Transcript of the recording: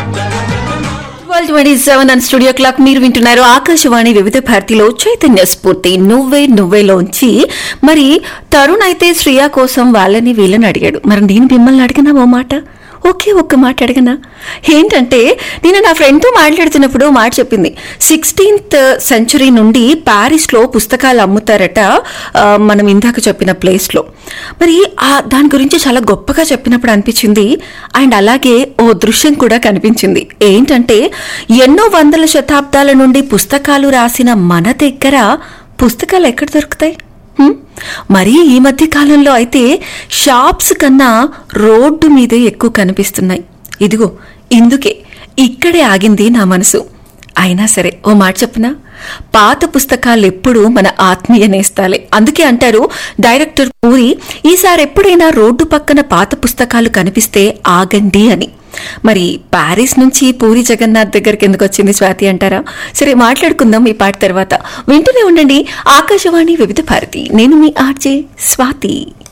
Twelve twenty seven and studio clock మీరు వింటున్నారు ఆకాశవాణి వివిధ భారతిలో చైతన్య స్ఫూర్తి నువ్వే నువ్వేలోంచి మరి తరుణ్ అయితే శ్రియా కోసం వాళ్ళని వీళ్ళని అడిగాడు మరి నేను మిమ్మల్ని అడిగినా ఓ మాట ఓకే ఒక్క మాట అడగనా ఏంటంటే నేను నా ఫ్రెండ్తో మాట్లాడుతున్నప్పుడు ఓ మాట చెప్పింది సిక్స్టీన్త్ సెంచరీ నుండి ప్యారిస్లో పుస్తకాలు అమ్ముతారట ఆ, మనం ఇందాక చెప్పిన ప్లేస్లో మరి ఆ దాని గురించి చాలా గొప్పగా చెప్పినప్పుడు అనిపించింది అండ్ అలాగే ఓ దృశ్యం కూడా కనిపించింది ఏంటంటే ఎన్నో వందల శతాబ్దాల నుండి పుస్తకాలు రాసిన మన దగ్గర పుస్తకాలు ఎక్కడ దొరుకుతాయి హ్మ్? మరీ ఈ మధ్య కాలంలో అయితే షాప్స్ కన్నా రోడ్డు మీదే ఎక్కువ కనిపిస్తున్నాయి ఇదిగో ఇందుకే ఇక్కడే ఆగింది నా మనసు అయినా సరే ఓ మాట చెప్పునా పాత పుస్తకాలు ఎప్పుడూ మన ఆత్మీయ నేస్తాలే అందుకే అంటారు డైరెక్టర్ పూరి ఈసారి ఎప్పుడైనా రోడ్డు పక్కన పాత పుస్తకాలు కనిపిస్తే ఆగండి అని మరి ప్యారిస్ నుంచి పూరి జగన్నాథ్ దగ్గరికి ఎందుకు వచ్చింది స్వాతి అంటారా సరే మాట్లాడుకుందాం ఈ పాట తర్వాత వింటూనే ఉండండి ఆకాశవాణి వివిధ భారతి నేను మీ ఆర్జే స్వాతి